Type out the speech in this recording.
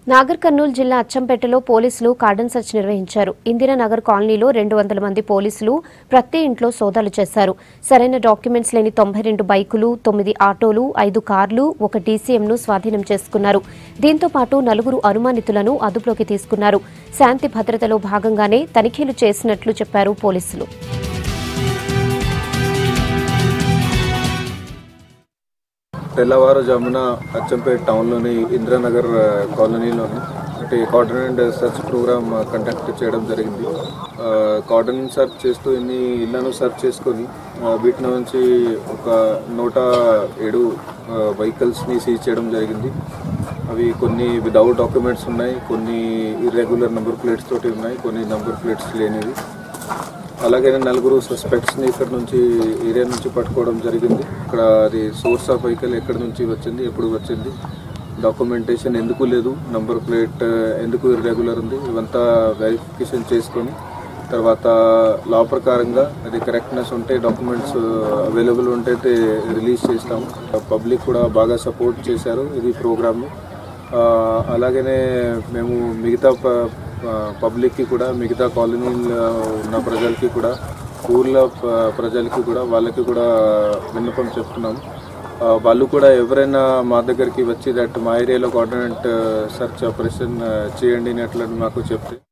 నాగర్ కర్నూలు జిల్లా అచ్చంపేటలో పోలీసులు cordon search నిర్వహించారు ఇందిరానగర్ కాలనీలో రెండు వందల మంది పోలీసులు ప్రతి ఇంట్లో సోదాలు చేశారు సరైన డాక్యుమెంట్స్ లేని తొంభై రెండు బైకులు తొమ్మిది ఆటోలు ఐదు కార్లు ఒక డీసీఎంను స్వాధీనం చేసుకున్నారు దీంతో పాటు నలుగురు అనుమానితులను అదుపులోకి తీసుకున్నారు శాంతి భద్రతలో భాగంగానే తనిఖీలు చేసినట్లు చెప్పారు పోలీసులు తెల్లవారుజామున అచ్చంపేట టౌన్లోని ఇందిరానగర్ ఆ, కాలనీలోని ఒకటి కార్డనెంట్ సెర్చ్ ప్రోగ్రామ్ కండక్ట్ చేయడం జరిగింది కార్డనెంట్ సెర్చ్ చేస్తూ ఇన్ని ఇళ్లను సెర్చ్ చేసుకొని ఆ, వీటి నుంచి ఒక నూట ఏడు వెహికల్స్ని సీజ్ చేయడం జరిగింది అవి కొన్ని విదౌట్ డాక్యుమెంట్స్ ఉన్నాయి కొన్ని ఇర్రెగ్యులర్ నెంబర్ ప్లేట్స్ తోటి ఉన్నాయి కొన్ని నెంబర్ ప్లేట్స్ లేనివి అలాగే నలుగురు సస్పెక్ట్స్ని ఇక్కడ నుంచి ఏరియా నుంచి పట్టుకోవడం జరిగింది ఇక్కడ అది సోర్స్ ఆఫ్ వెహికల్ ఎక్కడి నుంచి వచ్చింది ఎప్పుడు వచ్చింది డాక్యుమెంటేషన్ ఎందుకు లేదు నంబర్ ప్లేట్ ఎందుకు ఇర్రెగ్యులర్ ఉంది ఇవంతా వెరిఫికేషన్ చేసుకొని తర్వాత లా ప్రకారంగా అది కరెక్ట్నెస్ ఉంటే డాక్యుమెంట్స్ అవైలబుల్ ఉంటే అయితే రిలీజ్ చేస్తాము పబ్లిక్ కూడా బాగా సపోర్ట్ చేశారు ఇది ప్రోగ్రామ్ని ఆ, అలాగనే మేము మిగతా ప- ప- పబ్లిక్కి కూడా మిగతా కాలనీలో ఉన్న ప్రజలకి కూడా ఊర్లో ప- ప్రజలకి కూడా వాళ్ళకి కూడా విన్నపం చెప్తున్నాం ఆ, వాళ్ళు కూడా ఎవరైనా మా దగ్గరికి వచ్చి దట్ మా ఏరియాలో కోఆర్డినేట్ సెర్చ్ ఆపరేషన్ చేయండి అని అట్లా మాకు చెప్తే